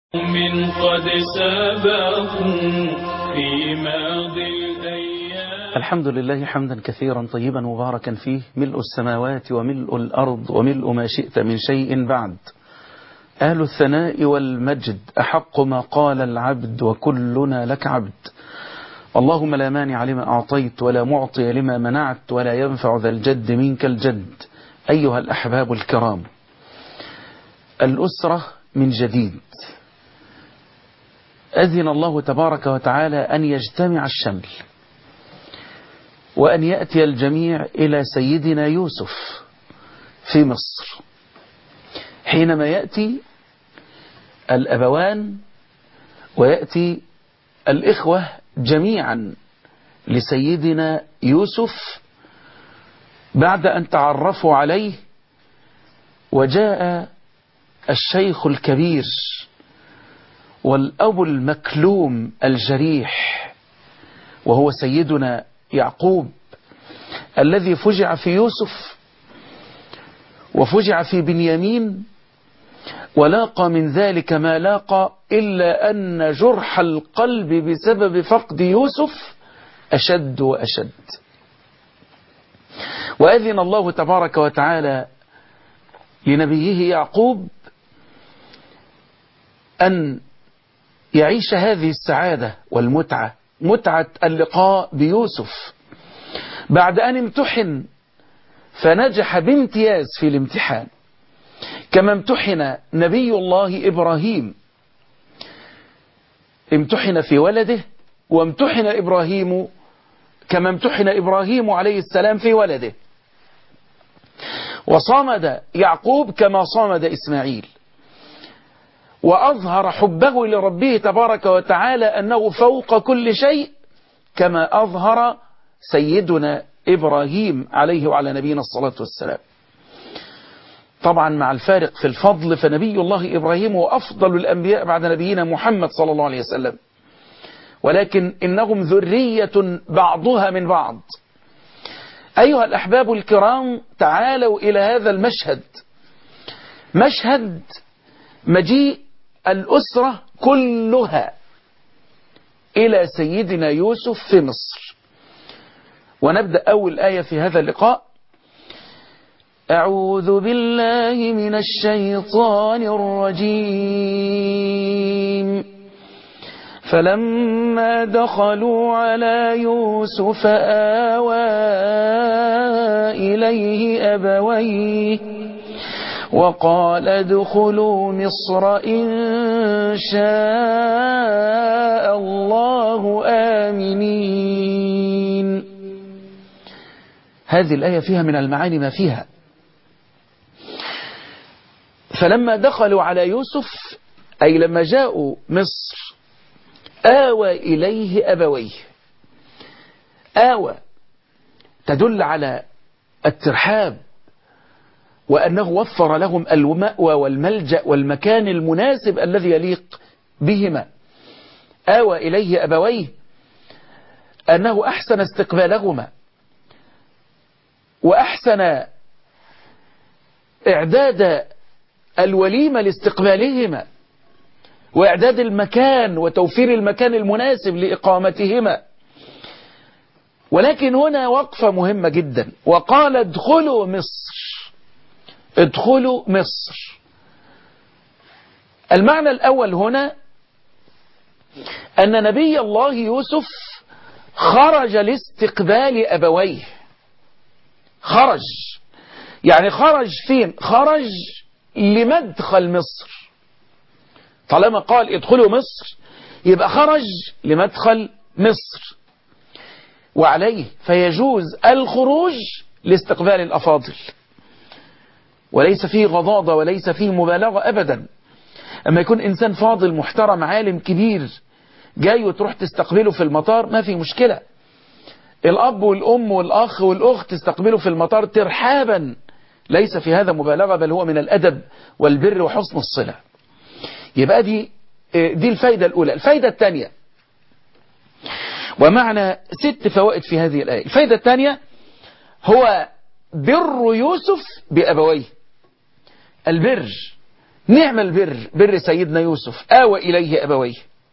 من قد سبقوا في ماضي الأيام الحمد لله حمدا كثيرا طيبا مباركا فيه ملء السماوات وملء الأرض وملء ما شئت من شيء بعد أهل الثناء والمجد أحق ما قال العبد وكلنا لك عبد اللهم لا مانع لما أعطيت ولا معطي لما منعت ولا ينفع ذا الجد منك الجد أيها الأحباب الكرام الأسرة من جديد أذن الله تبارك وتعالى أن يجتمع الشمل وأن يأتي الجميع إلى سيدنا يوسف في مصر حينما يأتي الأبوان ويأتي الإخوة جميعا لسيدنا يوسف بعد أن تعرفوا عليه وجاء الشيخ الكبير والأب المكلوم الجريح وهو سيدنا يعقوب الذي فجع في يوسف وفجع في بنيامين ولاقى من ذلك ما لاقى إلا أن جرح القلب بسبب فقد يوسف أشد وأشد وأذن الله تبارك وتعالى لنبيه يعقوب أن يعيش هذه السعادة والمتعة متعة اللقاء بيوسف بعد أن امتحن فنجح بامتياز في الامتحان كما امتحن نبي الله إبراهيم امتحن في ولده وامتحن إبراهيم كما امتحن إبراهيم عليه السلام في ولده وصامد يعقوب كما صامد إسماعيل وأظهر حبه لربه تبارك وتعالى أنه فوق كل شيء كما أظهر سيدنا إبراهيم عليه وعلى نبينا الصلاة والسلام طبعا مع الفارق في الفضل فنبي الله إبراهيم هو أفضل الأنبياء بعد نبينا محمد صلى الله عليه وسلم ولكن إنهم ذرية بعضها من بعض أيها الأحباب الكرام تعالوا إلى هذا المشهد مشهد مجيء الأسرة كلها إلى سيدنا يوسف في مصر ونبدأ أول آية في هذا اللقاء أعوذ بالله من الشيطان الرجيم فلما دخلوا على يوسف آوى إليه أبويه وقال ادخلوا مصر إن شاء الله آمنين هذه الآية فيها من المعاني ما فيها فلما دخلوا على يوسف أي لما جاءوا مصر آوى إليه أبويه آوى تدل على الترحاب وأنه وفر لهم المأوى والملجأ والمكان المناسب الذي يليق بهما آوى إليه أبويه أنه أحسن استقبالهما وأحسن إعداد الوليمة لاستقبالهما وإعداد المكان وتوفير المكان المناسب لإقامتهما ولكن هنا وقفة مهمة جدا وقال ادخلوا مصر ادخلوا مصر المعنى الأول هنا أن نبي الله يوسف خرج لاستقبال أبويه خرج يعني خرج فين خرج لمدخل مصر طالما قال ادخلوا مصر يبقى خرج لمدخل مصر وعليه فيجوز الخروج لاستقبال الأفاضل وليس فيه غضاضة وليس فيه مبالغة أبدا أما يكون إنسان فاضل محترم عالم كبير جاي وتروح تستقبله في المطار ما في مشكلة الأب والأم والأخ والأخت تستقبله في المطار ترحابا ليس في هذا مبالغة بل هو من الأدب والبر وحسن الصلة يبقى دي دي الفايدة الأولى الفايدة الثانية ومعنى ست فوائد في هذه الآية الفايدة الثانية هو بر يوسف بأبويه البر نعم البر بر سيدنا يوسف آوى إليه أبويه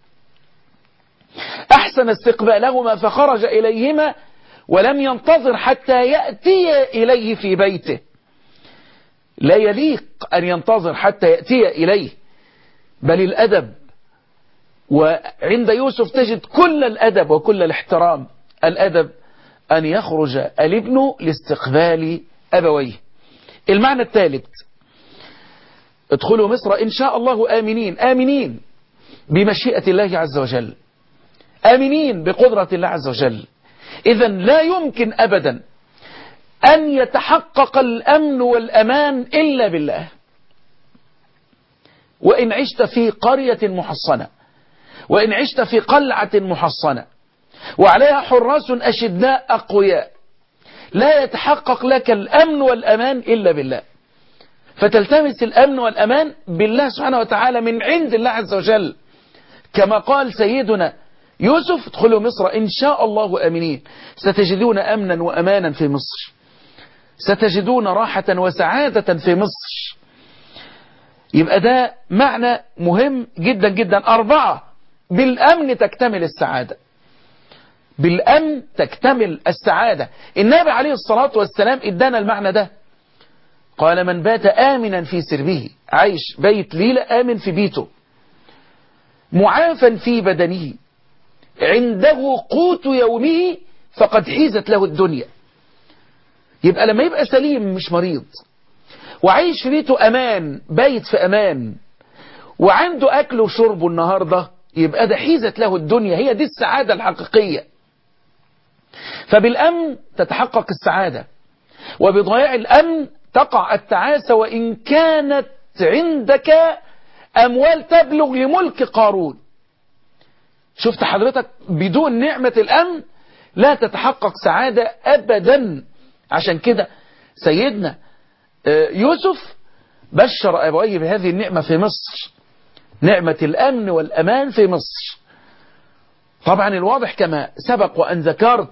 أحسن استقبالهما فخرج إليهما ولم ينتظر حتى يأتي إليه في بيته لا يليق أن ينتظر حتى يأتي إليه بل الأدب وعند يوسف تجد كل الأدب وكل الاحترام الأدب أن يخرج الابن لاستقبال أبويه المعنى الثالث ادخلوا مصر إن شاء الله آمنين آمنين بمشيئة الله عز وجل آمنين بقدرة الله عز وجل إذا لا يمكن أبدا أن يتحقق الأمن والأمان إلا بالله وإن عشت في قرية محصنة وإن عشت في قلعة محصنة وعليها حراس أشداء أقوياء لا يتحقق لك الأمن والأمان إلا بالله فتلتمس الأمن والأمان بالله سبحانه وتعالى من عند الله عز وجل كما قال سيدنا يوسف ادخلوا مصر إن شاء الله آمنين ستجدون أمنا وأمانا في مصر ستجدون راحة وسعادة في مصر يبقى ده معنى مهم جدا جدا أربعة بالأمن تكتمل السعادة بالأمن تكتمل السعادة النبي عليه الصلاة والسلام ادانا المعنى ده قال من بات آمنا في سربه عايش بيت ليلة آمن في بيته معافا في بدنه عنده قوت يومه فقد حيزت له الدنيا يبقى لما يبقى سليم مش مريض وعايش في بيته أمان بايت في أمان وعنده أكل وشربه النهاردة يبقى ده حيزت له الدنيا هي دي السعادة الحقيقية فبالأمن تتحقق السعادة وبضياع الأمن تقع التعاسة وإن كانت عندك أموال تبلغ لملك قارون شفت حضرتك بدون نعمة الأمن لا تتحقق سعادة أبدا عشان كده سيدنا يوسف بشر أبويه بهذه النعمة في مصر نعمة الأمن والأمان في مصر طبعا الواضح كما سبق وأن ذكرت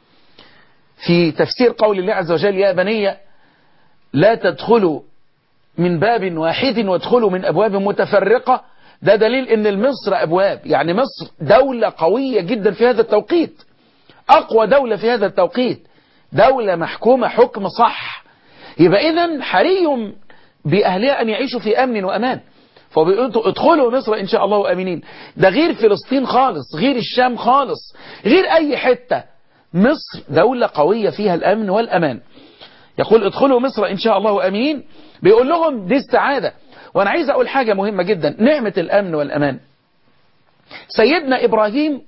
في تفسير قول الله عز وجل يا بني لا تدخلوا من باب واحد وادخلوا من أبواب متفرقة ده دليل ان المصر أبواب يعني مصر دولة قوية جدا في هذا التوقيت أقوى دولة في هذا التوقيت دولة محكومة حكم صح يبقى إذا حري بأهلها أن يعيشوا في أمن وأمان فبيقولوا ادخلوا مصر إن شاء الله أمنين ده غير فلسطين خالص غير الشام خالص غير أي حتة مصر دولة قوية فيها الأمن والأمان يقول ادخلوا مصر إن شاء الله أمنين بيقول لهم دي السعادة وأنا عايز أقول حاجة مهمة جدا نعمة الأمن والأمان سيدنا إبراهيم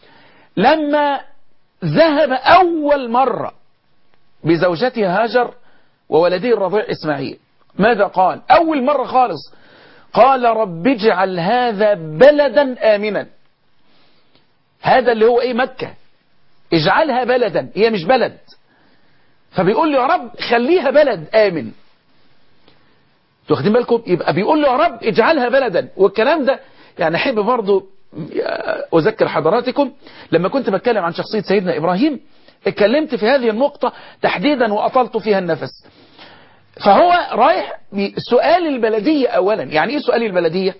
لما ذهب أول مرة بزوجته هاجر وولده الرضيع إسماعيل ماذا قال أول مرة خالص قال رب اجعل هذا بلدا آمنا هذا اللي هو ايه مكة اجعلها بلدا هي مش بلد فبيقول له يا رب خليها بلد آمن واخدين بالكم يبقى بيقول له يا رب اجعلها بلدا والكلام ده يعني احب برضو اذكر حضراتكم لما كنت بتكلم عن شخصية سيدنا ابراهيم اتكلمت في هذه النقطة تحديدا واطلت فيها النفس فهو رايح سؤال البلدية اولا يعني ايه سؤال البلدية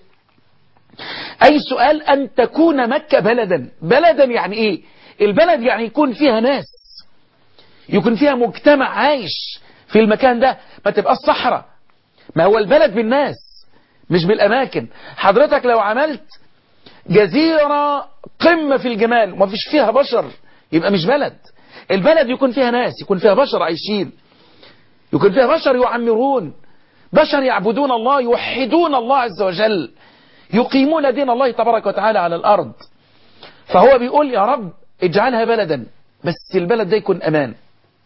اي سؤال ان تكون مكة بلدا بلدا يعني ايه البلد يعني يكون فيها ناس يكون فيها مجتمع عايش في المكان ده ما تبقى الصحراء ما هو البلد بالناس مش بالاماكن حضرتك لو عملت جزيرة قمة في الجمال وما فيش فيها بشر يبقى مش بلد البلد يكون فيها ناس يكون فيها بشر عايشين يكون فيها بشر يعمرون بشر يعبدون الله يوحدون الله عز وجل يقيمون دين الله تبارك وتعالى على الأرض فهو بيقول يا رب اجعلها بلدا بس البلد ده يكون أمان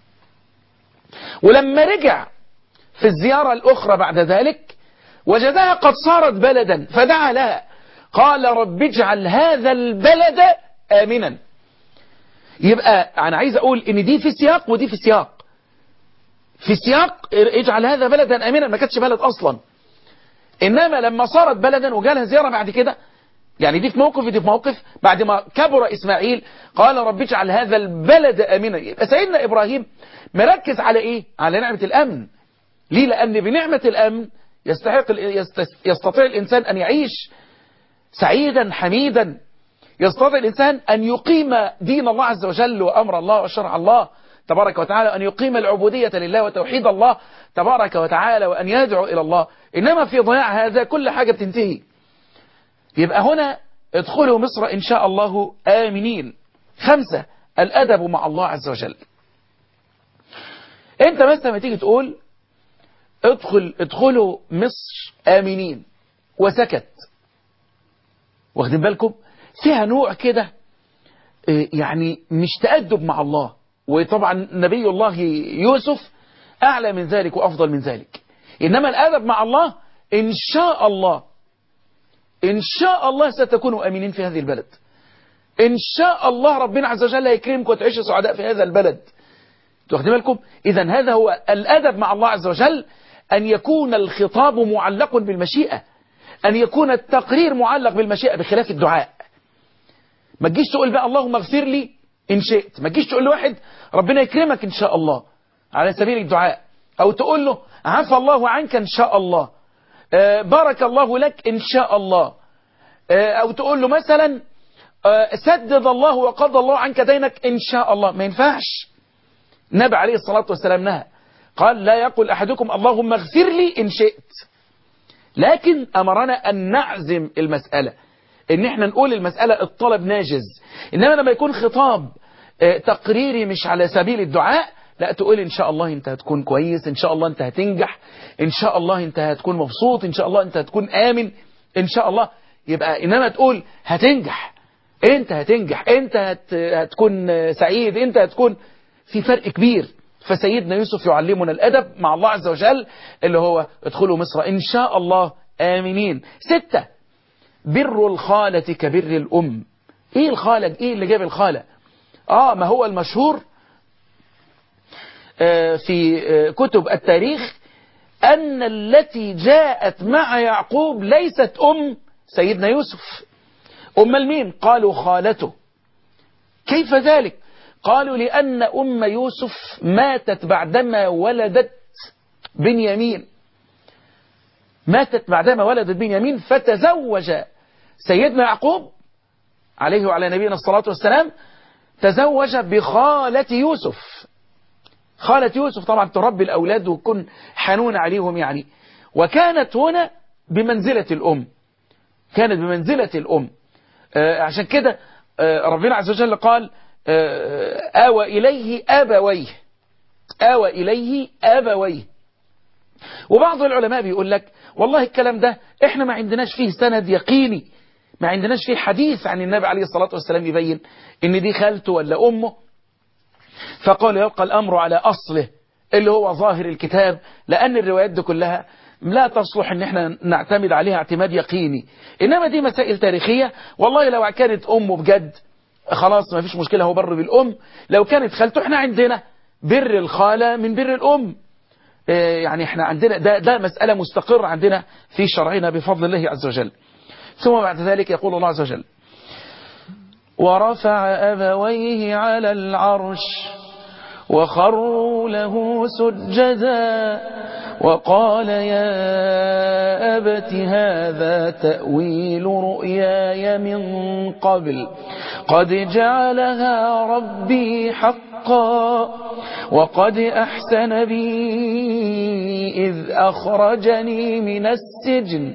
ولما رجع في الزيارة الأخرى بعد ذلك وجدها قد صارت بلدا فدعا لها قال رب اجعل هذا البلد آمنا يبقى أنا عايز أقول إن دي في سياق ودي في سياق في سياق اجعل هذا بلدا آمنا ما كانتش بلد أصلا إنما لما صارت بلدا وجالها زيارة بعد كده يعني دي في موقف ودي في موقف بعد ما كبر إسماعيل قال رب اجعل هذا البلد آمنا يبقى سيدنا إبراهيم مركز على إيه على نعمة الأمن ليه لأن بنعمة الأمن يستحق يستطيع الإنسان أن يعيش سعيدا حميدا يستطيع الإنسان أن يقيم دين الله عز وجل وأمر الله وشرع الله تبارك وتعالى أن يقيم العبودية لله وتوحيد الله تبارك وتعالى وأن يدعو إلى الله إنما في ضياع هذا كل حاجة بتنتهي يبقى هنا ادخلوا مصر إن شاء الله آمنين خمسة الأدب مع الله عز وجل انت مثلا ما تيجي تقول ادخل ادخلوا مصر آمنين وسكت واخدين بالكم فيها نوع كده يعني مش تأدب مع الله وطبعا نبي الله يوسف أعلى من ذلك وأفضل من ذلك إنما الأدب مع الله إن شاء الله إن شاء الله ستكونوا أمينين في هذه البلد إن شاء الله ربنا عز وجل يكرمكم وتعيشوا سعداء في هذا البلد واخدين بالكم إذا هذا هو الأدب مع الله عز وجل أن يكون الخطاب معلق بالمشيئة أن يكون التقرير معلق بالمشيئة بخلاف الدعاء ما تجيش تقول بقى اللهم اغفر لي إن شئت ما تجيش تقول لواحد ربنا يكرمك إن شاء الله على سبيل الدعاء أو تقول له عفى الله عنك إن شاء الله آه بارك الله لك إن شاء الله آه أو تقول له مثلا آه سدد الله وقضى الله عنك دينك إن شاء الله ما ينفعش النبي عليه الصلاة والسلام نهى قال لا يقول أحدكم اللهم اغفر لي إن شئت لكن أمرنا أن نعزم المسألة ان احنا نقول المسألة الطلب ناجز انما لما يكون خطاب تقريري مش على سبيل الدعاء لا تقول ان شاء الله انت هتكون كويس ان شاء الله انت هتنجح ان شاء الله انت هتكون مبسوط ان شاء الله انت هتكون امن ان شاء الله يبقى انما تقول هتنجح انت هتنجح انت هت هتكون سعيد انت هتكون في فرق كبير فسيدنا يوسف يعلمنا الادب مع الله عز وجل اللي هو ادخلوا مصر ان شاء الله امنين ستة بر الخالة كبر الأم ايه الخالة ايه اللي جاب الخالة اه ما هو المشهور آه في آه كتب التاريخ أن التي جاءت مع يعقوب ليست أم سيدنا يوسف أم المين قالوا خالته كيف ذلك قالوا لأن أم يوسف ماتت بعدما ولدت بنيامين ماتت بعدما ولدت بنيامين فتزوج سيدنا يعقوب عليه وعلى نبينا الصلاة والسلام تزوج بخالة يوسف خالة يوسف طبعا تربي الأولاد وتكون حنون عليهم يعني وكانت هنا بمنزلة الأم كانت بمنزلة الأم آه عشان كده آه ربنا عز وجل قال آه آوى إليه أبويه آوى إليه أبويه وبعض العلماء بيقول لك والله الكلام ده احنا ما عندناش فيه سند يقيني ما عندناش فيه حديث عن النبي عليه الصلاة والسلام يبين ان دي خالته ولا امه فقال يبقى الامر على اصله اللي هو ظاهر الكتاب لان الروايات دي كلها لا تصلح ان احنا نعتمد عليها اعتماد يقيني انما دي مسائل تاريخية والله لو كانت امه بجد خلاص ما فيش مشكلة هو بر بالام لو كانت خالته احنا عندنا بر الخالة من بر الام يعني احنا عندنا ده, ده مسألة مستقرة عندنا في شرعنا بفضل الله عز وجل ثم بعد ذلك يقول الله عز وجل ورفع أبويه على العرش وخروا له سجدا وقال يا أبت هذا تأويل رؤياي من قبل قد جعلها ربي حقا وقد أحسن بي إذ أخرجني من السجن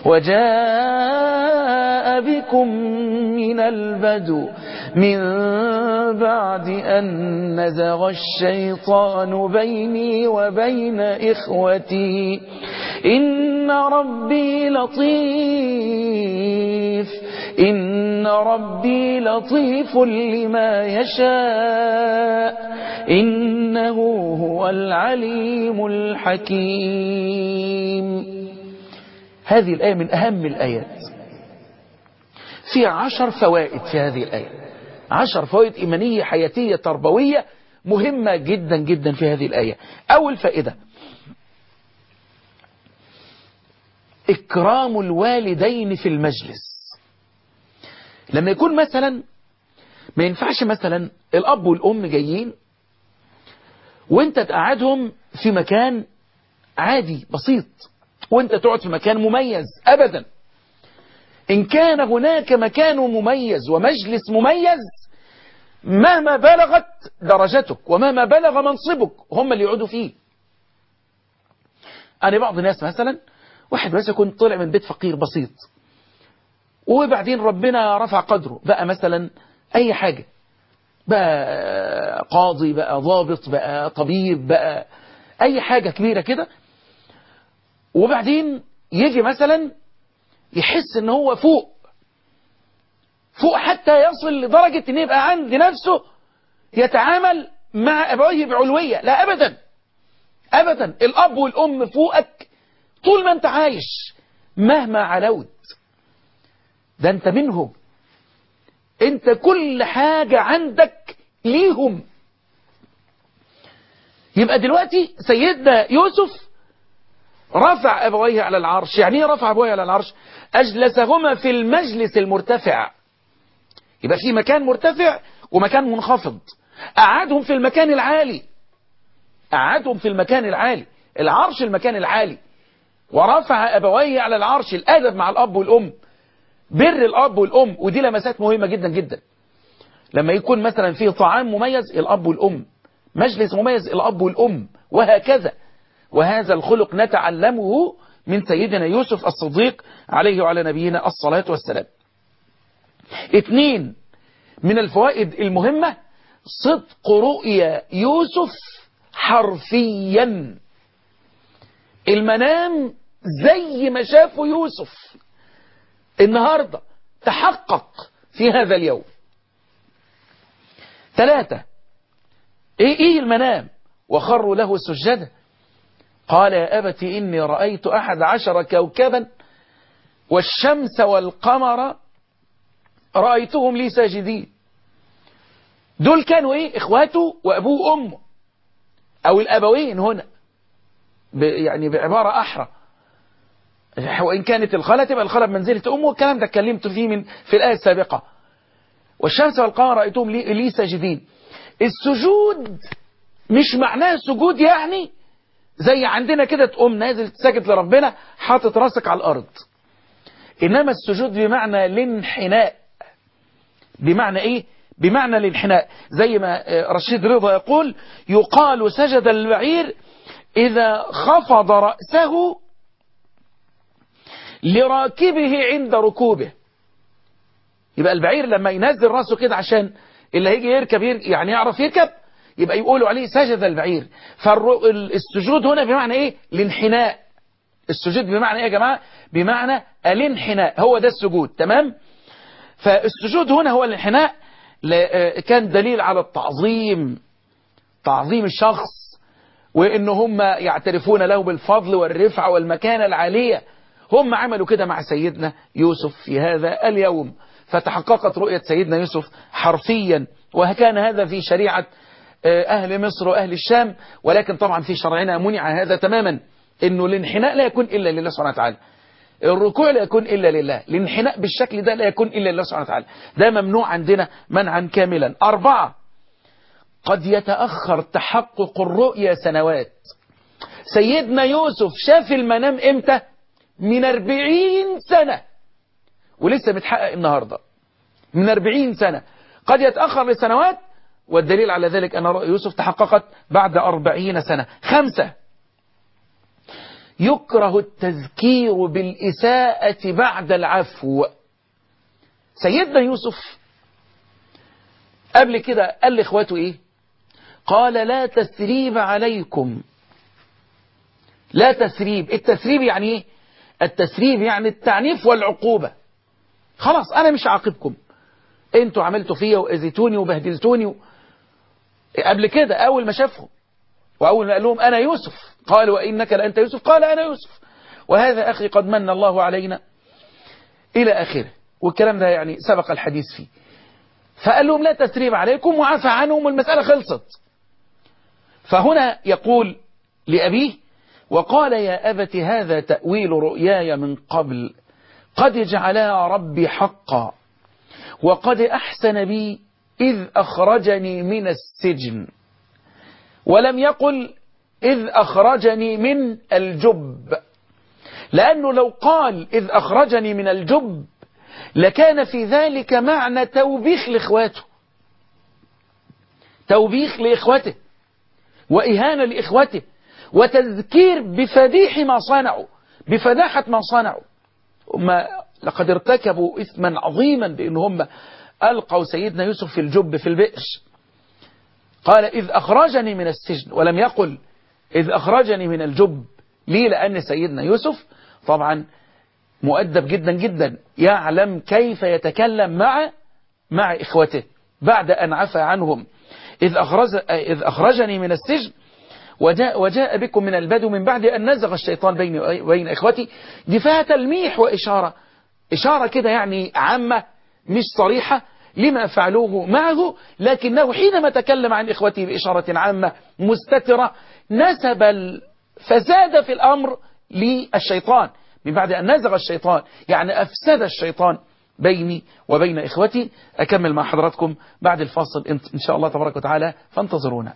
وجاء بكم من البدو من بعد أن نزغ الشيطان بيني وبين إخوتي إن ربي لطيف إن ربي لطيف لما يشاء إنه هو العليم الحكيم هذه الآية من أهم الآيات في عشر فوائد في هذه الآية عشر فوائد إيمانية حياتية تربوية مهمة جدا جدا في هذه الآية أول فائدة إكرام الوالدين في المجلس لما يكون مثلا ما ينفعش مثلا الأب والأم جايين وانت تقعدهم في مكان عادي بسيط وانت تقعد في مكان مميز ابدا ان كان هناك مكان مميز ومجلس مميز مهما بلغت درجتك ومهما بلغ منصبك هم اللي يقعدوا فيه أنا بعض الناس مثلا واحد مثلا كنت طلع من بيت فقير بسيط وبعدين ربنا رفع قدره بقى مثلا أي حاجة بقى قاضي بقى ضابط بقى طبيب بقى أي حاجة كبيرة كده وبعدين يجي مثلا يحس ان هو فوق فوق حتى يصل لدرجة ان يبقى عند نفسه يتعامل مع أبويه بعلوية لا أبدا أبدا الأب والأم فوقك طول ما أنت عايش مهما علوت ده أنت منهم أنت كل حاجة عندك ليهم يبقى دلوقتي سيدنا يوسف رفع أبويه على العرش يعني ايه رفع أبويه على العرش أجلسهما في المجلس المرتفع يبقى في مكان مرتفع ومكان منخفض قعدهم في المكان العالي قعدهم في المكان العالي العرش المكان العالي ورفع أبويه على العرش الأدب مع الأب والأم بر الأب والأم ودي لمسات مهمة جدا جدا لما يكون مثلا فيه طعام مميز الأب والأم مجلس مميز الأب والأم وهكذا وهذا الخلق نتعلمه من سيدنا يوسف الصديق عليه وعلى نبينا الصلاة والسلام اثنين من الفوائد المهمة صدق رؤيا يوسف حرفيا المنام زي ما شافه يوسف النهاردة تحقق في هذا اليوم ثلاثة ايه ايه المنام وخروا له سجدا قال يا أبت إني رأيت أحد عشر كوكبا والشمس والقمر رأيتهم لي ساجدين دول كانوا ايه اخواته وابوه وامه او الابوين هنا ب يعني بعبارة احرى وان كانت الخالة تبقى الخالة بمنزلة امه والكلام ده اتكلمت فيه من في الآية السابقة والشمس والقمر رأيتهم لي, لي ساجدين السجود مش معناه سجود يعني زي عندنا كده تقوم نازل تسجد لربنا حاطط راسك على الارض انما السجود بمعنى الانحناء بمعنى ايه بمعنى الانحناء زي ما رشيد رضا يقول يقال سجد البعير إذا خفض رأسه لراكبه عند ركوبه يبقى البعير لما ينزل رأسه كده عشان اللي هيجي يركب يعني يعرف يركب يبقى يقولوا عليه سجد البعير فالسجود هنا بمعنى ايه الانحناء السجود بمعنى ايه يا جماعة بمعنى الانحناء هو ده السجود تمام فالسجود هنا هو الانحناء كان دليل على التعظيم تعظيم الشخص وان هم يعترفون له بالفضل والرفعة والمكانة العالية هم عملوا كده مع سيدنا يوسف في هذا اليوم فتحققت رؤية سيدنا يوسف حرفيا وكان هذا في شريعة أهل مصر وأهل الشام ولكن طبعا في شرعنا منع هذا تماما انه الانحناء لا يكون إلا لله سبحانه وتعالى الركوع لا يكون إلا لله الانحناء بالشكل ده لا يكون إلا لله سبحانه وتعالى ده ممنوع عندنا منعا كاملا أربعة قد يتأخر تحقق الرؤيا سنوات سيدنا يوسف شاف المنام امتى من أربعين سنة ولسه متحقق النهاردة من أربعين سنة قد يتأخر لسنوات والدليل على ذلك أن رؤيا يوسف تحققت بعد أربعين سنة خمسة يكره التذكير بالإساءة بعد العفو سيدنا يوسف قبل كده قال لإخواته إيه قال لا تسريب عليكم لا تسريب التسريب يعني إيه التسريب يعني التعنيف والعقوبة خلاص أنا مش عاقبكم انتوا عملتوا فيا وأذيتوني وبهدلتوني و... قبل كده أول ما شافهم وأول ما قال لهم أنا يوسف قالوا وإنك لأنت يوسف قال أنا يوسف وهذا أخي قد من الله علينا إلى آخره والكلام ده يعني سبق الحديث فيه فقال لهم لا تسريب عليكم وعفى عنهم والمسألة خلصت فهنا يقول لأبيه وقال يا أبت هذا تأويل رؤياي من قبل قد جعلها ربي حقا وقد أحسن بي إذ أخرجني من السجن ولم يقل إذ أخرجني من الجب لأنه لو قال إذ أخرجني من الجب لكان في ذلك معنى توبيخ لإخواته توبيخ لإخوته وإهانة لإخوته وتذكير بفديح ما صنعوا بفداحة ما صنعوا هم لقد ارتكبوا إثما عظيما بأن هم ألقوا سيدنا يوسف في الجب في البئر قال إذ أخرجني من السجن ولم يقل إذ أخرجني من الجب ليه لأن سيدنا يوسف طبعا مؤدب جدا جدا يعلم كيف يتكلم مع مع إخوته بعد أن عفى عنهم إذ, أخرج إذ أخرجني من السجن وجاء, وجاء بكم من البدو من بعد أن نزغ الشيطان بين بين إخوتي دي فيها تلميح وإشارة إشارة كده يعني عامة مش صريحة لما فعلوه معه لكنه حينما تكلم عن إخوته بإشارة عامة مستترة نسب الفساد في الأمر للشيطان من بعد أن نزغ الشيطان يعني أفسد الشيطان بيني وبين إخوتي أكمل مع حضراتكم بعد الفاصل إن شاء الله تبارك وتعالى فانتظرونا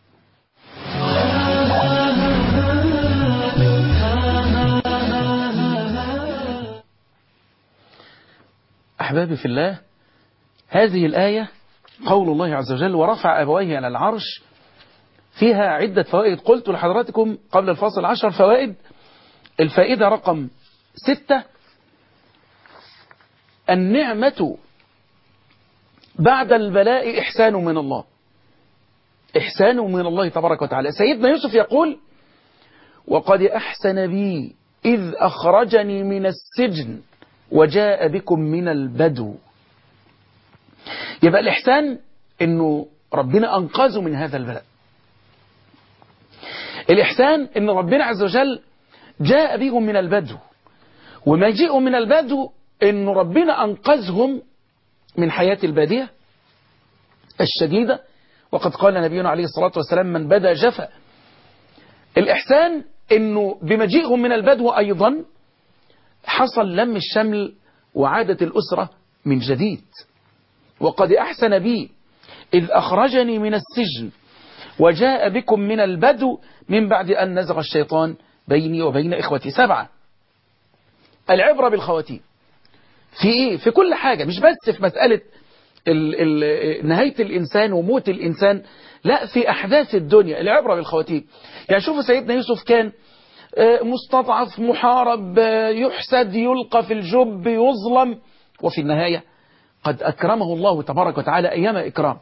أحبابي في الله هذه الآية قول الله عز وجل ورفع أبويه على العرش فيها عدة فوائد قلت لحضراتكم قبل الفاصل عشر فوائد الفائدة رقم ستة النعمة بعد البلاء إحسان من الله إحسان من الله تبارك وتعالى سيدنا يوسف يقول وقد أحسن بي إذ أخرجني من السجن وجاء بكم من البدو يبقى الإحسان إنه ربنا أنقذه من هذا البلاء الإحسان إن ربنا عز وجل جاء بهم من البدو ومجيئهم من البدو إن ربنا أنقذهم من حياة البادية الشديدة وقد قال نبينا عليه الصلاة والسلام من بدا جفا الإحسان إنه بمجيئهم من البدو أيضا حصل لم الشمل وعادت الأسرة من جديد وقد أحسن بي إذ أخرجني من السجن وجاء بكم من البدو من بعد أن نزغ الشيطان بيني وبين إخوتي سبعة العبرة بالخواتيم في إيه؟ في كل حاجة مش بس في مسألة ال ال نهاية الإنسان وموت الإنسان لا في أحداث الدنيا العبرة بالخواتيم يعني شوفوا سيدنا يوسف كان مستضعف محارب يحسد يلقى في الجب يظلم وفي النهاية قد أكرمه الله تبارك وتعالى أيام إكرام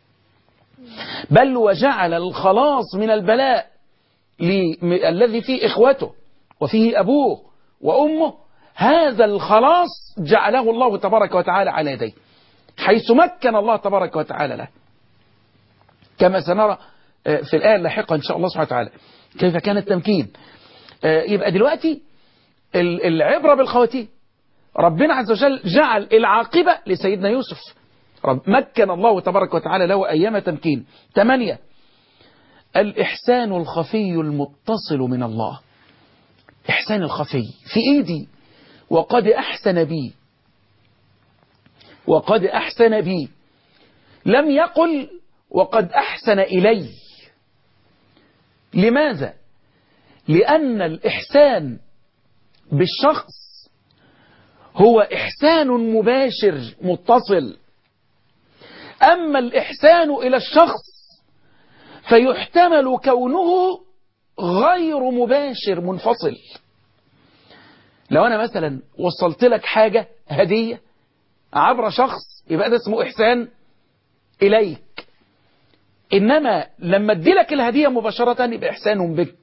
بل وجعل الخلاص من البلاء الذي فيه إخوته وفيه أبوه وأمه هذا الخلاص جعله الله تبارك وتعالى على يديه حيث مكن الله تبارك وتعالى له كما سنرى في الآية اللاحقة إن شاء الله سبحانه وتعالى كيف كان التمكين يبقى دلوقتي العبرة بالخواتيم ربنا عز وجل جعل العاقبة لسيدنا يوسف رب مكن الله تبارك وتعالى له أيام تمكين ثمانية الإحسان الخفي المتصل من الله إحسان الخفي في إيدي وقد أحسن بي وقد أحسن بي لم يقل وقد أحسن إلي لماذا؟ لأن الإحسان بالشخص هو إحسان مباشر متصل أما الإحسان إلى الشخص فيحتمل كونه غير مباشر منفصل لو أنا مثلا وصلت لك حاجة هدية عبر شخص يبقى ده اسمه إحسان إليك إنما لما ادي لك الهدية مباشرة يبقى إحسان بك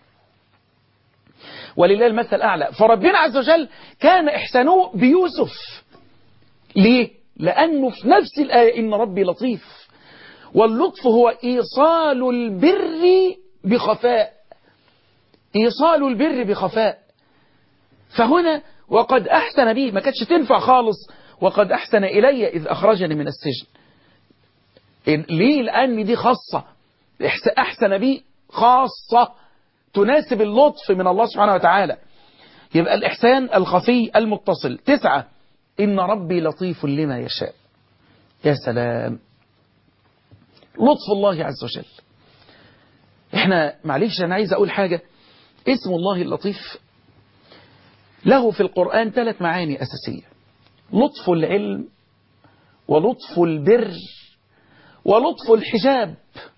ولله المثل الأعلى فربنا عز وجل كان إحسانه بيوسف ليه؟ لأنه في نفس الآية إن ربي لطيف واللطف هو إيصال البر بخفاء إيصال البر بخفاء فهنا وقد أحسن بي ما كانتش تنفع خالص وقد أحسن إلي إذ أخرجني من السجن ليه لأن دي خاصة أحسن بي خاصة تناسب اللطف من الله سبحانه وتعالى يبقى الإحسان الخفي المتصل تسعة إن ربي لطيف لما يشاء يا سلام لطف الله عز وجل احنا معلش انا عايز اقول حاجة اسم الله اللطيف له في القرآن ثلاث معاني أساسية لطف العلم ولطف البر ولطف الحجاب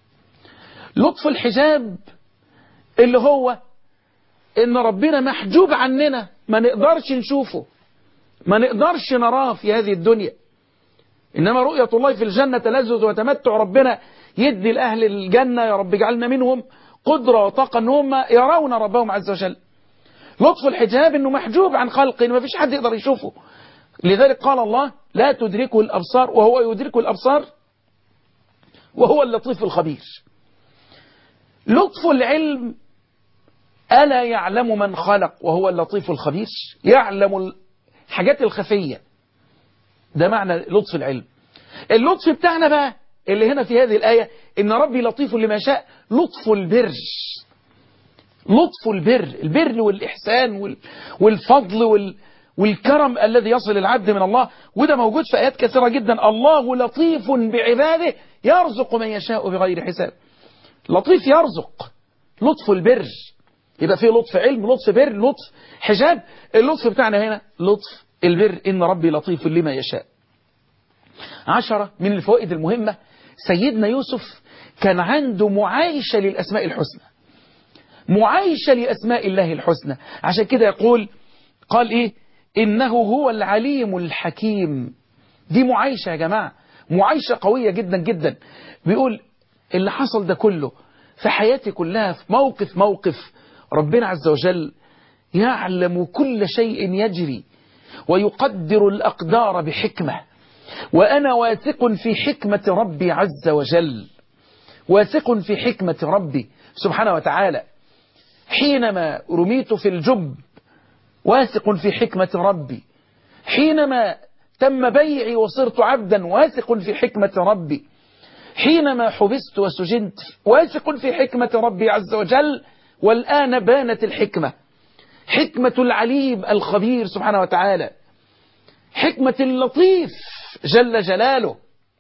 لطف الحجاب اللي هو ان ربنا محجوب عننا ما نقدرش نشوفه ما نقدرش نراه في هذه الدنيا إنما رؤية الله في الجنة تلذذ وتمتع ربنا يدي لأهل الجنة يا رب اجعلنا منهم قدرة وطاقة ان هم يرون ربهم عز وجل لطف الحجاب انه محجوب عن خلقه ما فيش حد يقدر يشوفه لذلك قال الله لا تدركه الأبصار وهو يدرك الأبصار وهو اللطيف الخبير لطف العلم ألا يعلم من خلق وهو اللطيف الخبير يعلم الحاجات الخفية ده معنى لطف العلم اللطف بتاعنا بقى اللي هنا في هذه الآية إن ربي لطيف لما شاء لطف البر لطف البر البر والإحسان والفضل وال والكرم الذي يصل العبد من الله وده موجود في آيات كثيرة جدا الله لطيف بعباده يرزق من يشاء بغير حساب لطيف يرزق لطف البر يبقى فيه لطف علم لطف بر لطف حجاب اللطف بتاعنا هنا لطف البر إن ربي لطيف لما يشاء عشرة من الفوائد المهمة سيدنا يوسف كان عنده معايشة للأسماء الحسنى معايشة لأسماء الله الحسنى عشان كده يقول قال إيه إنه هو العليم الحكيم دي معايشة يا جماعة معايشة قوية جدا جدا بيقول اللي حصل ده كله في حياتي كلها في موقف موقف ربنا عز وجل يعلم كل شيء يجري ويقدر الأقدار بحكمة وأنا واثق في حكمة ربي عز وجل واثق في حكمة ربي سبحانه وتعالى حينما رميت في الجب واثق في حكمة ربي حينما تم بيعي وصرت عبدا واثق في حكمة ربي حينما حبست وسجنت واثق في حكمة ربي عز وجل والآن بانت الحكمة حكمة العليم الخبير سبحانه وتعالى حكمة اللطيف جل جلاله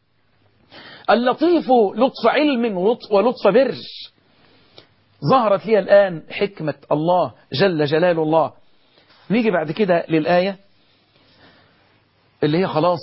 اللطيف لطف علم ولطف بر ظهرت لي الآن حكمة الله جل جلال الله نيجي بعد كده للآية اللي هي خلاص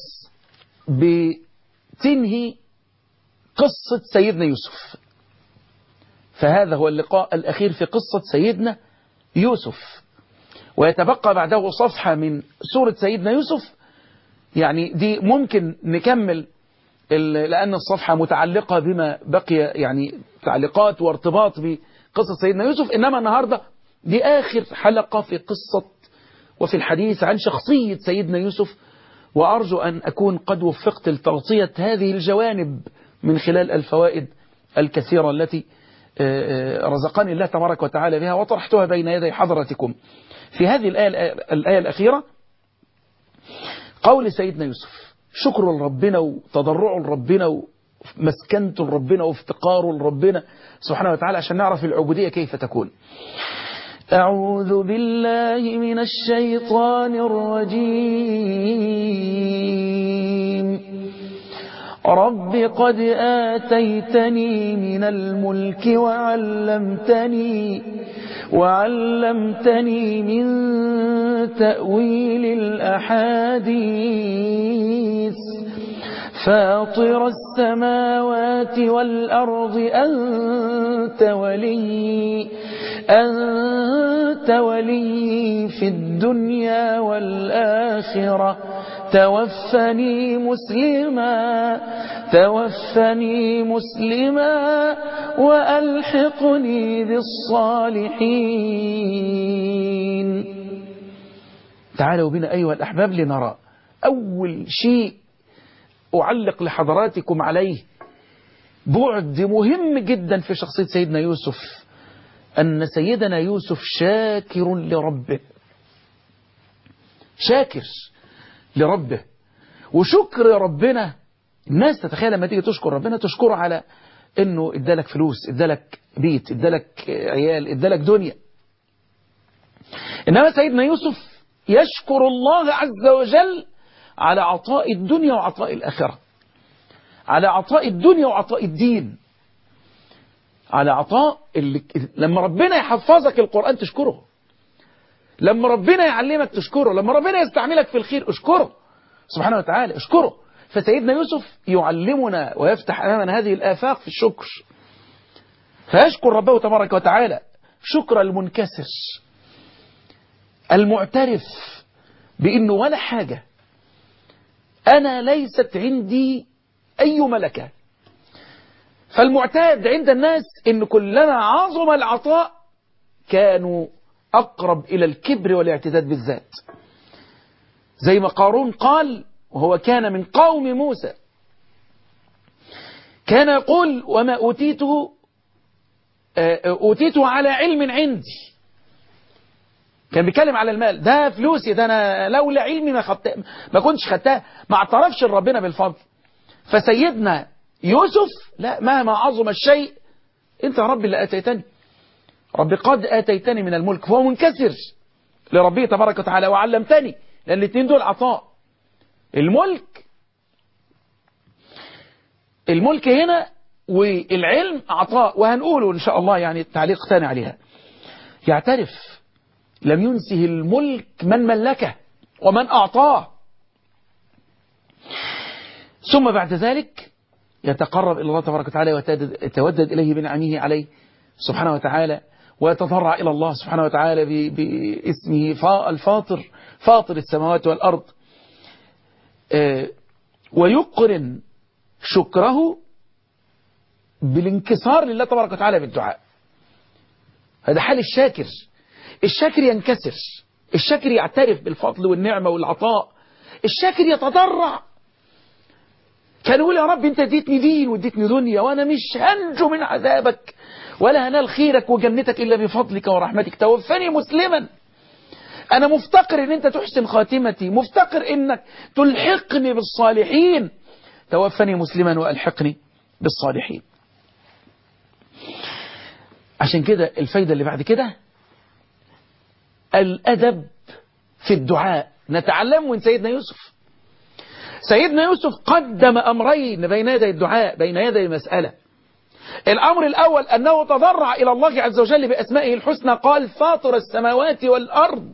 بتنهي قصة سيدنا يوسف فهذا هو اللقاء الأخير في قصة سيدنا يوسف ويتبقى بعده صفحة من سورة سيدنا يوسف يعني دي ممكن نكمل لأن الصفحة متعلقة بما بقي يعني تعليقات وارتباط بقصة سيدنا يوسف إنما النهاردة دي آخر حلقة في قصة وفي الحديث عن شخصية سيدنا يوسف وأرجو أن أكون قد وفقت لتغطية هذه الجوانب من خلال الفوائد الكثيرة التي رزقني الله تبارك وتعالى بها وطرحتها بين يدي حضرتكم في هذه الآية, الآية الأخيرة قول سيدنا يوسف شكر لربنا وتضرعه لربنا ومسكنته لربنا وافتقاره لربنا سبحانه وتعالى عشان نعرف العبودية كيف تكون أعوذ بالله من الشيطان الرجيم رب قد آتيتني من الملك وعلمتني وعلمتني من تأويل الأحاديث فاطر السماوات والأرض أنت ولي أنت ولي في الدنيا والآخرة توفني مسلما توفني مسلما وألحقني بالصالحين تعالوا بنا أيها الأحباب لنرى أول شيء أعلق لحضراتكم عليه بعد مهم جدا في شخصية سيدنا يوسف أن سيدنا يوسف شاكر لربه شاكر لربه وشكر ربنا الناس تتخيل لما تيجي تشكر ربنا تشكره على انه ادالك فلوس ادالك بيت ادالك عيال ادالك دنيا انما سيدنا يوسف يشكر الله عز وجل على عطاء الدنيا وعطاء الآخرة على عطاء الدنيا وعطاء الدين على عطاء اللي لما ربنا يحفظك القرآن تشكره لما ربنا يعلمك تشكره لما ربنا يستعملك في الخير اشكره سبحانه وتعالى اشكره فسيدنا يوسف يعلمنا ويفتح أمامنا هذه الآفاق في الشكر فيشكر ربه تبارك وتعالى شكر المنكسر المعترف بأنه ولا حاجة أنا ليست عندي أي ملكة فالمعتاد عند الناس إن كلما عظم العطاء كانوا أقرب إلى الكبر والاعتداد بالذات زي ما قارون قال وهو كان من قوم موسى كان يقول وما أوتيته أوتيته على علم عندي كان بيتكلم على المال ده فلوسي ده أنا لولا علمي ما خدت ما كنتش خدتها ما اعترفش لربنا بالفضل فسيدنا يوسف لا مهما عظم الشيء انت يا رب اللي اتيتني رب قد اتيتني من الملك فهو منكسر لربه تبارك وتعالى وعلمتني لان الاثنين دول عطاء الملك الملك هنا والعلم عطاء وهنقوله ان شاء الله يعني تعليق ثاني عليها يعترف لم ينسه الملك من ملكه ومن اعطاه ثم بعد ذلك يتقرب إلى الله تبارك وتعالى ويتودد إليه بنعمه عليه سبحانه وتعالى ويتضرع إلى الله سبحانه وتعالى باسمه الفاطر فاطر السماوات والأرض ويقرن شكره بالانكسار لله تبارك وتعالى بالدعاء هذا حال الشاكر الشاكر ينكسر الشاكر يعترف بالفضل والنعمة والعطاء الشاكر يتضرع كان يقول يا رب انت اديتني دين واديتني دنيا وانا مش هنجو من عذابك ولا هنال خيرك وجنتك الا بفضلك ورحمتك توفني مسلما انا مفتقر ان انت تحسن خاتمتي مفتقر انك تلحقني بالصالحين توفني مسلما والحقني بالصالحين عشان كده الفايدة اللي بعد كده الأدب في الدعاء نتعلم من سيدنا يوسف سيدنا يوسف قدم أمرين بين يدي الدعاء بين يدي المسألة الأمر الأول أنه تضرع إلى الله عز وجل بأسمائه الحسنى قال فاطر السماوات والأرض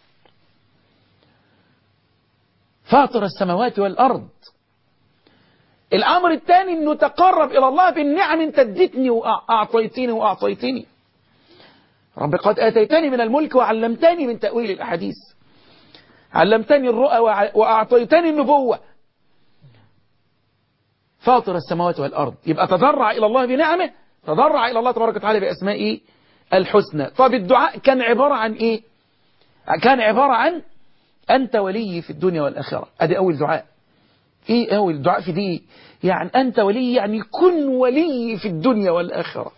فاطر السماوات والأرض الأمر الثاني أنه تقرب إلى الله بالنعم أنت اديتني وأعطيتني وأعطيتني رب قد آتيتني من الملك وعلمتني من تأويل الأحاديث علمتني الرؤى وأعطيتني النبوة فاطر السماوات والأرض يبقى تضرع إلى الله بنعمه تضرع إلى الله تبارك وتعالى بأسمائه الحسنى طب الدعاء كان عبارة عن إيه كان عبارة عن أنت ولي في الدنيا والآخرة أدي أول دعاء إيه أول دعاء في دي يعني أنت ولي يعني كن ولي في الدنيا والآخرة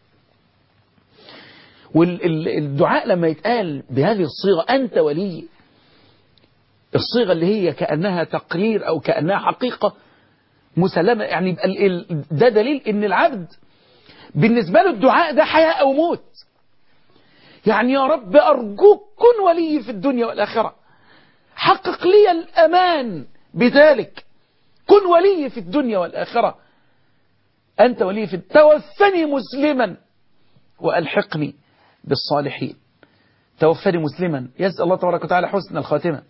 والدعاء لما يتقال بهذه الصيغة أنت ولي الصيغة اللي هي كأنها تقرير أو كأنها حقيقة مسلمة يعني ده دليل ان العبد بالنسبة له الدعاء ده حياة أو موت يعني يا رب أرجوك كن ولي في الدنيا والآخرة حقق لي الأمان بذلك كن ولي في الدنيا والآخرة أنت ولي في توفني مسلما وألحقني بالصالحين توفني مسلما يسأل الله تبارك وتعالى حسن الخاتمة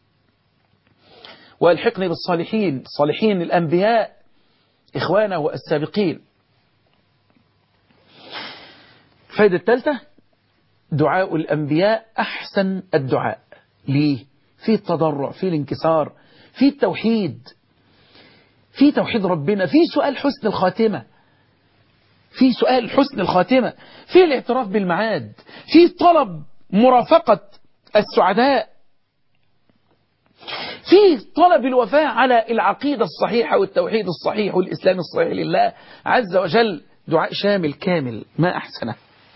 والحقني بالصالحين الصالحين الأنبياء إخوانه السابقين الفائدة الثالثة دعاء الأنبياء أحسن الدعاء ليه في التضرع في الانكسار في التوحيد في توحيد ربنا في سؤال حسن الخاتمة في سؤال حسن الخاتمة في الاعتراف بالمعاد في طلب مرافقة السعداء في طلب الوفاء على العقيدة الصحيحة والتوحيد الصحيح والإسلام الصحيح لله عز وجل دعاء شامل كامل ما أحسنه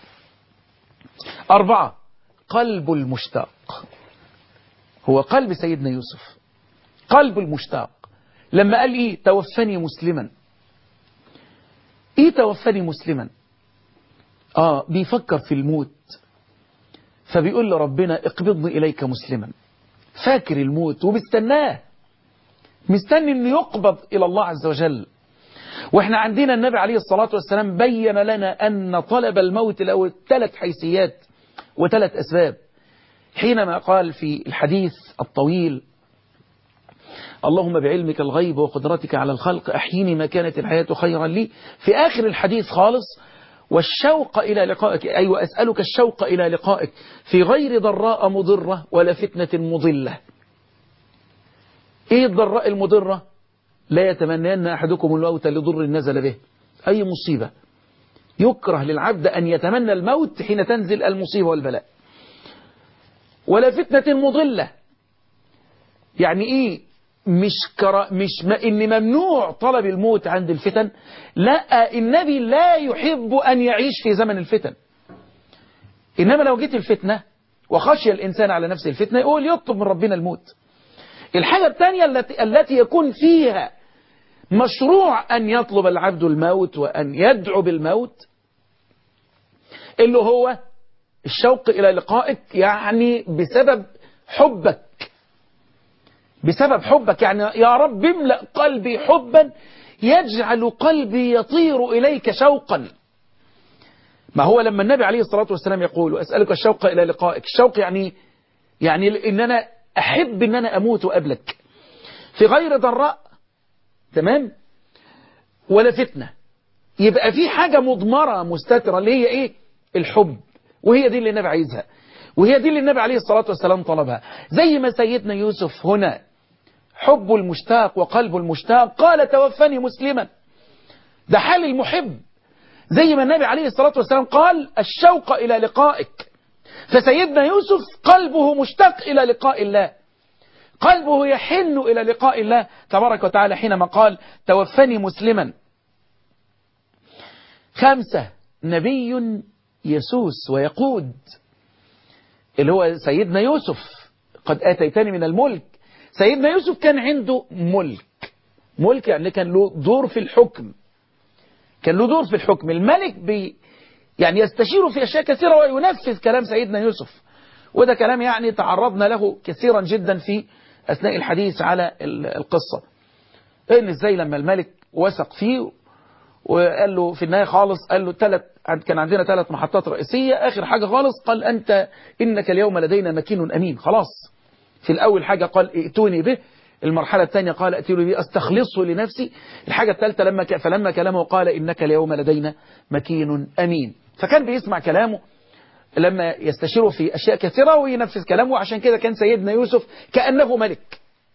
أربعة قلب المشتاق هو قلب سيدنا يوسف قلب المشتاق لما قال إيه توفني مسلما إيه توفني مسلما آه بيفكر في الموت فبيقول لربنا اقبضني إليك مسلما فاكر الموت وبيستناه مستني انه يقبض الى الله عز وجل واحنا عندنا النبي عليه الصلاة والسلام بين لنا ان طلب الموت له ثلاث حيثيات وثلاث اسباب حينما قال في الحديث الطويل اللهم بعلمك الغيب وقدرتك على الخلق أحيني ما كانت الحياة خيرا لي في آخر الحديث خالص والشوق إلى لقائك أي أيوة وأسألك الشوق إلى لقائك في غير ضراء مضرة ولا فتنة مضلة إيه الضراء المضرة لا يتمنين أحدكم الموت لضر نزل به أي مصيبة يكره للعبد أن يتمنى الموت حين تنزل المصيبة والبلاء ولا فتنة مضلة يعني إيه مش كرا مش ما إن ممنوع طلب الموت عند الفتن لا النبي لا يحب أن يعيش في زمن الفتن إنما لو جيت الفتنة وخشي الإنسان على نفسه الفتنة يقول يطلب من ربنا الموت الحاجة الثانية التي, التي يكون فيها مشروع أن يطلب العبد الموت وأن يدعو بالموت اللي هو الشوق إلى لقائك يعني بسبب حبك بسبب حبك يعني يا رب املأ قلبي حبا يجعل قلبي يطير إليك شوقا ما هو لما النبي عليه الصلاة والسلام يقول وأسألك الشوق إلى لقائك الشوق يعني يعني إن أنا أحب إن أنا أموت وأبلك في غير ضراء تمام ولا فتنة يبقى في حاجة مضمرة مستترة اللي هي إيه الحب وهي دي اللي النبي عايزها وهي دي اللي النبي عليه الصلاة والسلام طلبها زي ما سيدنا يوسف هنا حب المشتاق وقلب المشتاق قال توفني مسلما ده حال المحب زي ما النبي عليه الصلاة والسلام قال الشوق إلى لقائك فسيدنا يوسف قلبه مشتاق إلى لقاء الله قلبه يحن إلى لقاء الله تبارك وتعالى حينما قال توفني مسلما خمسة نبي يسوس ويقود اللي هو سيدنا يوسف قد آتيتني من الملك سيدنا يوسف كان عنده ملك ملك يعني كان له دور في الحكم كان له دور في الحكم الملك بي يعني يستشير في أشياء كثيرة وينفذ كلام سيدنا يوسف وده كلام يعني تعرضنا له كثيرا جدا في أثناء الحديث على القصة إن إزاي لما الملك وثق فيه وقال له في النهاية خالص قال له ثلاث كان عندنا ثلاث محطات رئيسية آخر حاجة خالص قال أنت إنك اليوم لدينا مكين أمين خلاص في الأول حاجة قال ائتوني به المرحلة الثانية قال ائتوني به أستخلصه لنفسي الحاجة الثالثة لما ك... فلما كلامه قال إنك اليوم لدينا مكين أمين فكان بيسمع كلامه لما يستشيره في أشياء كثيرة وينفذ كلامه عشان كده كان سيدنا يوسف كأنه ملك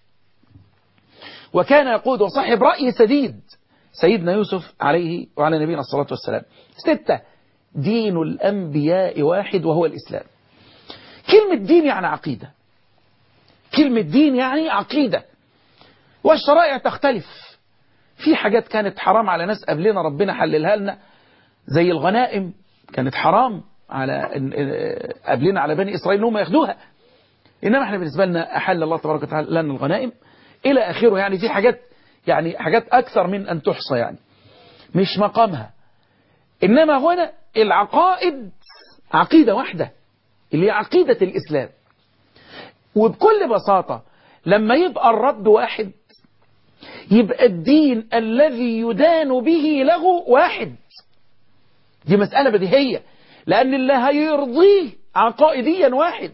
وكان يقود وصاحب رأي سديد سيدنا يوسف عليه وعلى نبينا الصلاة والسلام ستة دين الأنبياء واحد وهو الإسلام كلمة دين يعني عقيدة كلمة دين يعني عقيدة والشرائع تختلف في حاجات كانت حرام على ناس قبلنا ربنا حللها لنا زي الغنائم كانت حرام على قبلنا على بني إسرائيل هم ياخدوها إنما احنا بالنسبة لنا أحل الله تبارك وتعالى لنا الغنائم إلى آخره يعني في حاجات يعني حاجات أكثر من أن تحصى يعني مش مقامها إنما هنا العقائد عقيدة واحدة اللي هي عقيدة الإسلام وبكل بساطة لما يبقى الرب واحد يبقى الدين الذي يدان به له واحد دي مسألة بديهية لأن اللي هيرضيه عقائديا واحد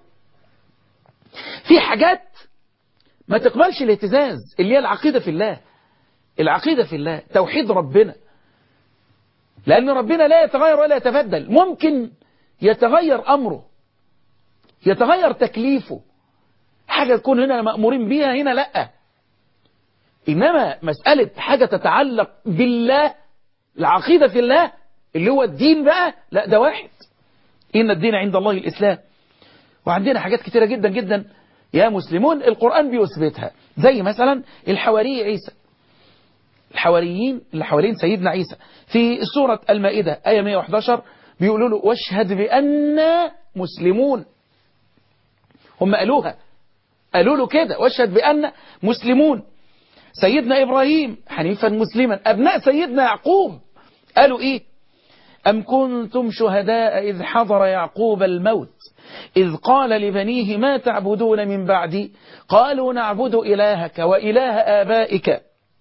في حاجات ما تقبلش الاهتزاز اللي هي العقيدة في الله العقيدة في الله توحيد ربنا لأن ربنا لا يتغير ولا يتبدل ممكن يتغير أمره يتغير تكليفه حاجة تكون هنا مأمورين بيها هنا لأ إنما مسألة حاجة تتعلق بالله العقيدة في الله اللي هو الدين بقى لا ده واحد إن الدين عند الله الإسلام وعندنا حاجات كتيرة جدا جدا يا مسلمون القرآن بيثبتها زي مثلا الحواري عيسى الحواريين اللي حوالين سيدنا عيسى في سورة المائدة آية 111 بيقولوا له واشهد بأننا مسلمون هم قالوها قالوا له كده واشهد بأن مسلمون سيدنا إبراهيم حنيفا مسلما أبناء سيدنا يعقوب قالوا إيه أم كنتم شهداء إذ حضر يعقوب الموت إذ قال لبنيه ما تعبدون من بعدي قالوا نعبد إلهك وإله آبائك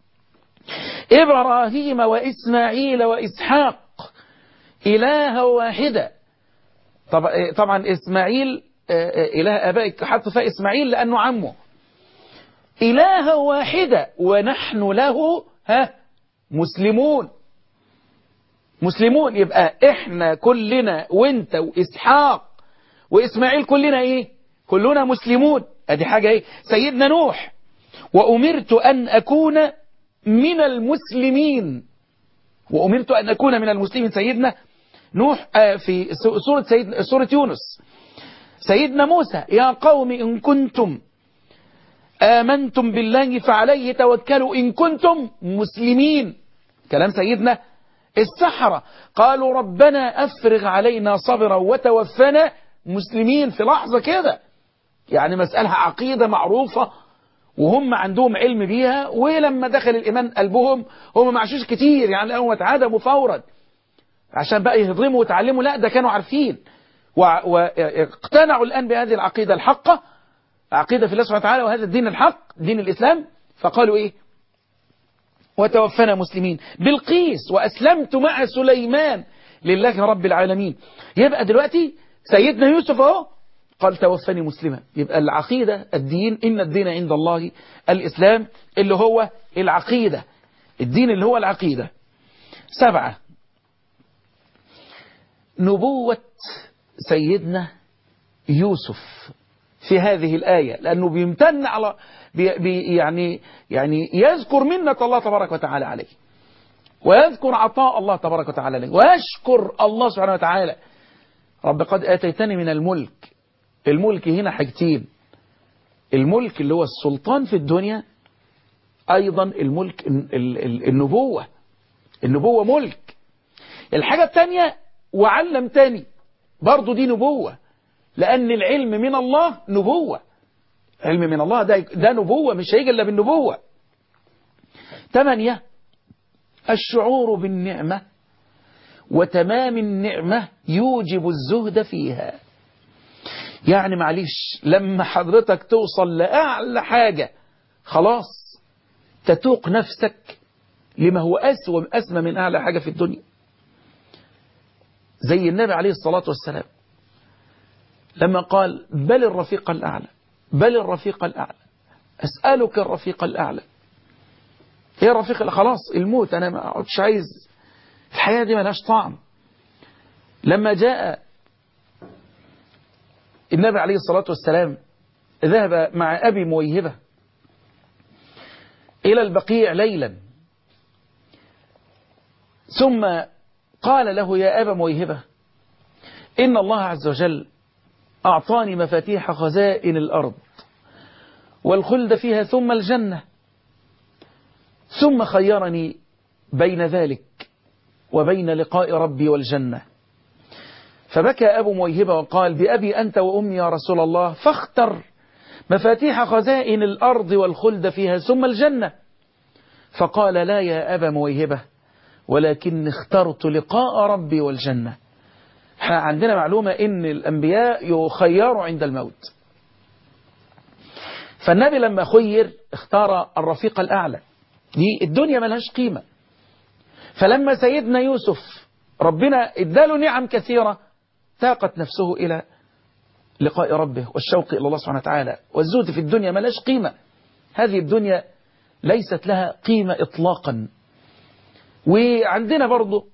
إبراهيم وإسماعيل وإسحاق إلها واحدا طبعا إسماعيل إله آبائك حط فيها إسماعيل لأنه عمه إله واحدة ونحن له ها مسلمون مسلمون يبقى احنا كلنا وانت وإسحاق وإسماعيل كلنا ايه كلنا مسلمون ادي حاجة ايه سيدنا نوح وأمرت أن أكون من المسلمين وأمرت أن أكون من المسلمين سيدنا نوح في سورة, سيد سورة يونس سيدنا موسى يا قوم إن كنتم آمنتم بالله فعليه توكلوا إن كنتم مسلمين كلام سيدنا السحرة قالوا ربنا أفرغ علينا صبرا وتوفنا مسلمين في لحظة كده يعني مسألة عقيدة معروفة وهم عندهم علم بيها ولما دخل الإيمان قلبهم هم ما عاشوش كتير يعني أول ما اتعدموا فورا عشان بقى يهضموا ويتعلموا لا ده كانوا عارفين واقتنعوا الآن بهذه العقيدة الحقة عقيدة في الله سبحانه وتعالى وهذا الدين الحق دين الإسلام فقالوا إيه وتوفنا مسلمين بالقيس وأسلمت مع سليمان لله رب العالمين يبقى دلوقتي سيدنا يوسف اهو قال توفني مسلما يبقى العقيدة الدين إن الدين عند الله الإسلام اللي هو العقيدة الدين اللي هو العقيدة سبعة نبوة سيدنا يوسف في هذه الآية لأنه بيمتن على بي بي يعني يعني يذكر منة الله تبارك وتعالى عليه ويذكر عطاء الله تبارك وتعالى عليه ويشكر الله سبحانه وتعالى رب قد آتيتني من الملك الملك هنا حاجتين الملك اللي هو السلطان في الدنيا أيضا الملك النبوة النبوة ملك الحاجة الثانية وعلمتني برضو دي نبوة لأن العلم من الله نبوة علم من الله ده, ده نبوة مش هيجي إلا بالنبوة ثمانية الشعور بالنعمة وتمام النعمة يوجب الزهد فيها يعني معلش لما حضرتك توصل لأعلى حاجة خلاص تتوق نفسك لما هو أسوى أسمى من أعلى حاجة في الدنيا زي النبي عليه الصلاة والسلام لما قال بل الرفيق الأعلى بل الرفيق الأعلى أسألك الرفيق الأعلى هي الرفيق خلاص الموت أنا ما أقعدش عايز الحياة دي ملهاش طعم لما جاء النبي عليه الصلاة والسلام ذهب مع أبي مويهبة إلى البقيع ليلا ثم قال له يا أبا مويهبة إن الله عز وجل أعطاني مفاتيح خزائن الأرض والخلد فيها ثم الجنة ثم خيرني بين ذلك وبين لقاء ربي والجنة فبكى أبو مويهبة وقال بأبي أنت وأمي يا رسول الله فاختر مفاتيح خزائن الأرض والخلد فيها ثم الجنة فقال لا يا أبا مويهبة ولكن اخترت لقاء ربي والجنة عندنا معلومة ان الأنبياء يخيروا عند الموت فالنبي لما خير اختار الرفيق الأعلى دي الدنيا ملهاش قيمة فلما سيدنا يوسف ربنا اداله نعم كثيرة تاقت نفسه إلى لقاء ربه والشوق إلى الله سبحانه وتعالى والزهد في الدنيا ملاش قيمة هذه الدنيا ليست لها قيمة إطلاقا وعندنا برضو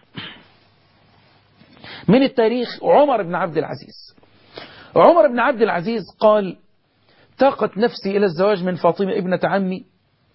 من التاريخ عمر بن عبد العزيز عمر بن عبد العزيز قال تاقت نفسي إلى الزواج من فاطمة ابنة عمي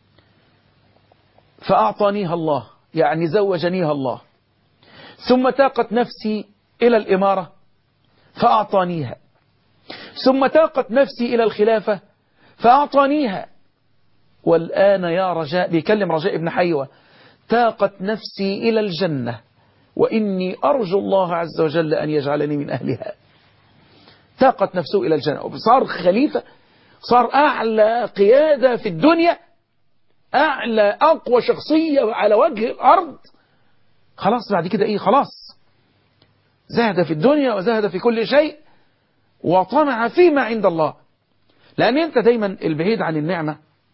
فأعطانيها الله يعني زوجنيها الله ثم تاقت نفسي إلى الإمارة فأعطانيها ثم تاقت نفسي إلى الخلافة فأعطانيها والآن يا رجاء بيكلم رجاء ابن حيوة تاقت نفسي إلى الجنة وإني أرجو الله عز وجل أن يجعلني من أهلها تاقت نفسه إلى الجنة صار خليفة صار أعلى قيادة في الدنيا أعلى أقوى شخصية على وجه الأرض خلاص بعد كده إيه خلاص زهد في الدنيا وزهد في كل شيء وطمع فيما عند الله لأن أنت دايما البعيد عن النعمة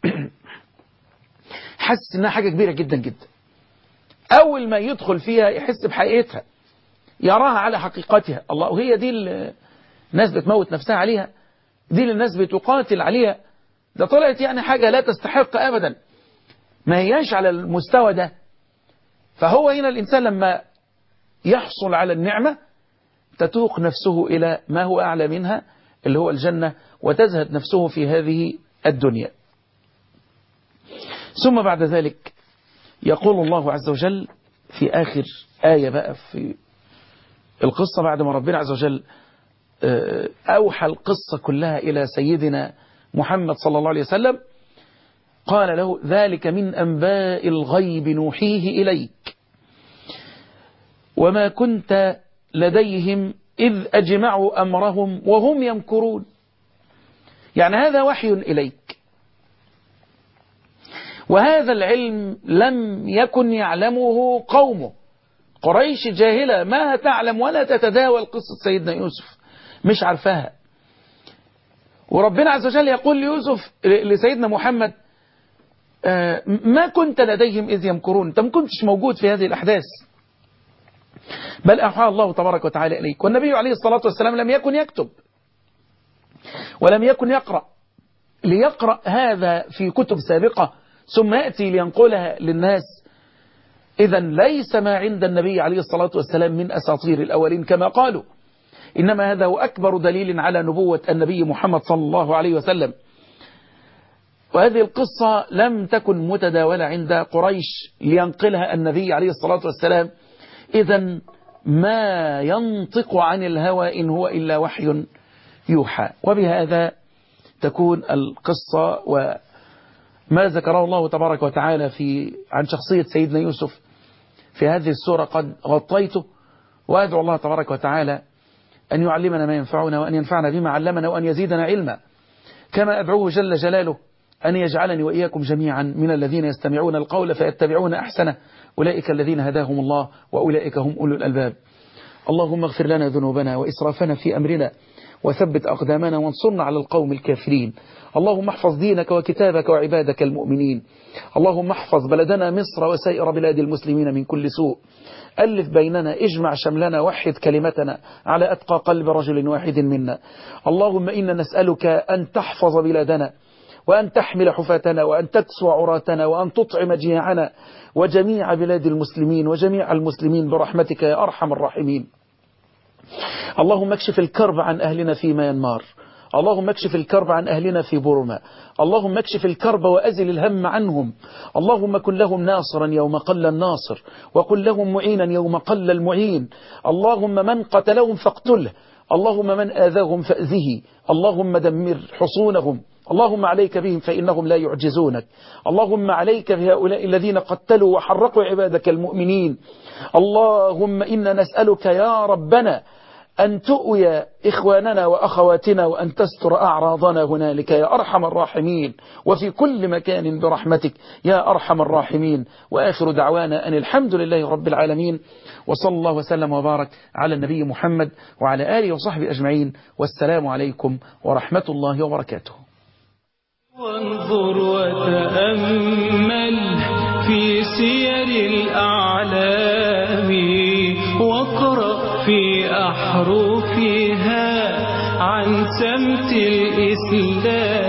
حاسس إنها حاجة كبيرة جدا جدا أول ما يدخل فيها يحس بحقيقتها يراها على حقيقتها الله وهي دي ناس بتموت نفسها عليها دي اللي الناس بتقاتل عليها ده طلعت يعني حاجة لا تستحق أبدا ما هياش على المستوى ده فهو هنا الإنسان لما يحصل على النعمة تتوق نفسه إلى ما هو أعلى منها اللي هو الجنة وتزهد نفسه في هذه الدنيا ثم بعد ذلك يقول الله عز وجل في آخر آية بقى في القصة بعد ما ربنا عز وجل أوحى القصة كلها إلى سيدنا محمد صلى الله عليه وسلم قال له ذلك من أنباء الغيب نوحيه إليك وما كنت لديهم إذ أجمعوا أمرهم وهم يمكرون يعني هذا وحي إليك وهذا العلم لم يكن يعلمه قومه قريش جاهلة ما تعلم ولا تتداول قصة سيدنا يوسف مش عارفاها وربنا عز وجل يقول ليوسف لسيدنا محمد ما كنت لديهم إذ يمكرون أنت ما كنتش موجود في هذه الأحداث بل أوحى الله تبارك وتعالى إليك والنبي عليه الصلاة والسلام لم يكن يكتب ولم يكن يقرأ ليقرأ هذا في كتب سابقة ثم يأتي لينقلها للناس إذا ليس ما عند النبي عليه الصلاة والسلام من أساطير الأولين كما قالوا إنما هذا هو أكبر دليل على نبوة النبي محمد صلى الله عليه وسلم وهذه القصة لم تكن متداولة عند قريش لينقلها النبي عليه الصلاة والسلام إذا ما ينطق عن الهوى إن هو إلا وحي يوحى وبهذا تكون القصة وما ذكره الله تبارك وتعالى في عن شخصية سيدنا يوسف في هذه السورة قد غطيته وأدعو الله تبارك وتعالى أن يعلمنا ما ينفعنا وأن ينفعنا بما علمنا وأن يزيدنا علما كما أدعوه جل جلاله أن يجعلني وإياكم جميعا من الذين يستمعون القول فيتبعون أحسنه أولئك الذين هداهم الله وأولئك هم أولو الألباب اللهم اغفر لنا ذنوبنا وإسرافنا في أمرنا وثبت أقدامنا وانصرنا على القوم الكافرين اللهم احفظ دينك وكتابك وعبادك المؤمنين اللهم احفظ بلدنا مصر وسائر بلاد المسلمين من كل سوء ألف بيننا اجمع شملنا وحد كلمتنا على أتقى قلب رجل واحد منا اللهم إنا نسألك أن تحفظ بلادنا وأن تحمل حفاتنا وأن تكسو عراتنا وأن تطعم جياعنا وجميع بلاد المسلمين وجميع المسلمين برحمتك يا أرحم الراحمين اللهم اكشف الكرب عن أهلنا في ميانمار اللهم اكشف الكرب عن أهلنا في بورما اللهم اكشف الكرب وأزل الهم عنهم اللهم كن لهم ناصرا يوم قل الناصر وكن لهم معينا يوم قل المعين اللهم من قتلهم فاقتله اللهم من آذاهم فأذه اللهم دمر حصونهم اللهم عليك بهم فإنهم لا يعجزونك اللهم عليك بهؤلاء الذين قتلوا وحرقوا عبادك المؤمنين اللهم إنا نسألك يا ربنا أن تؤوي إخواننا وأخواتنا وأن تستر أعراضنا هنالك يا أرحم الراحمين وفي كل مكان برحمتك يا أرحم الراحمين وآخر دعوانا أن الحمد لله رب العالمين وصلى الله وسلم وبارك على النبي محمد وعلى آله وصحبه أجمعين والسلام عليكم ورحمة الله وبركاته وانظر وتأمل في سير الأعلام واقرأ في أحرفها عن سمت الإسلام